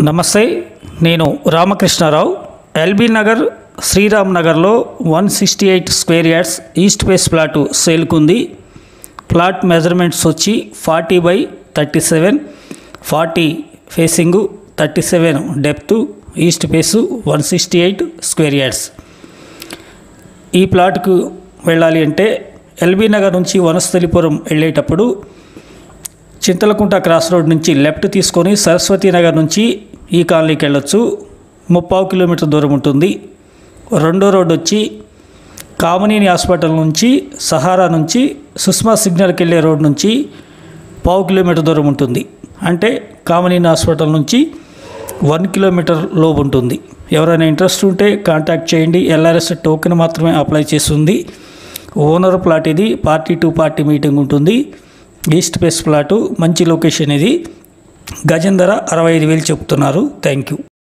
నమస్తే నేను రామకృష్ణారావు ఎల్బీ నగర్ శ్రీరామ్ నగర్లో one sixty eight square yards east face plot సేల్కుంది ప్లాట్ మెజర్మెంట్స్ వచ్చి forty by thirty seven forty facing thirty seven depth east face one sixty eight square yards ఈ ప్లాట్కు వెళ్ళాలి అంటే ఎల్బీ నగర్ నుంచి వనస్థలిపురం వెళ్ళేటప్పుడు చింతలకుంట క్రాస్ రోడ్ నుంచి లెఫ్ట్ తీసుకొని సరస్వతి నగర్ నుంచి ఈ కాలనీకి వెళ్ళొచ్చు ముప్పావు కిలోమీటర్ దూరం ఉంటుంది రెండో రోడ్ వచ్చి కామినేని హాస్పిటల్ నుంచి సహారా నుంచి సుష్మా సిగ్నల్కి వెళ్ళే రోడ్ నుంచి పావు కిలోమీటర్ దూరం ఉంటుంది అంటే కామినేని హాస్పిటల్ నుంచి వన్ కిలోమీటర్ లోపు ఉంటుంది ఎవరైనా ఇంట్రెస్ట్ ఉంటే కాంటాక్ట్ చేయండి ఎల్ఆర్ఎస్ టోకెన్ మాత్రమే అప్లై చేస్తుంది ఓనర్ ప్లాట్ ఇది పార్టీ టు పార్టీ మీటింగ్ ఉంటుంది ఈస్ట్ ఫేస్ ప్లాటు మంచి లొకేషన్ ఇది గజం ధర అరవై ఐదు వేలు చెప్తున్నారు థ్యాంక్ యూ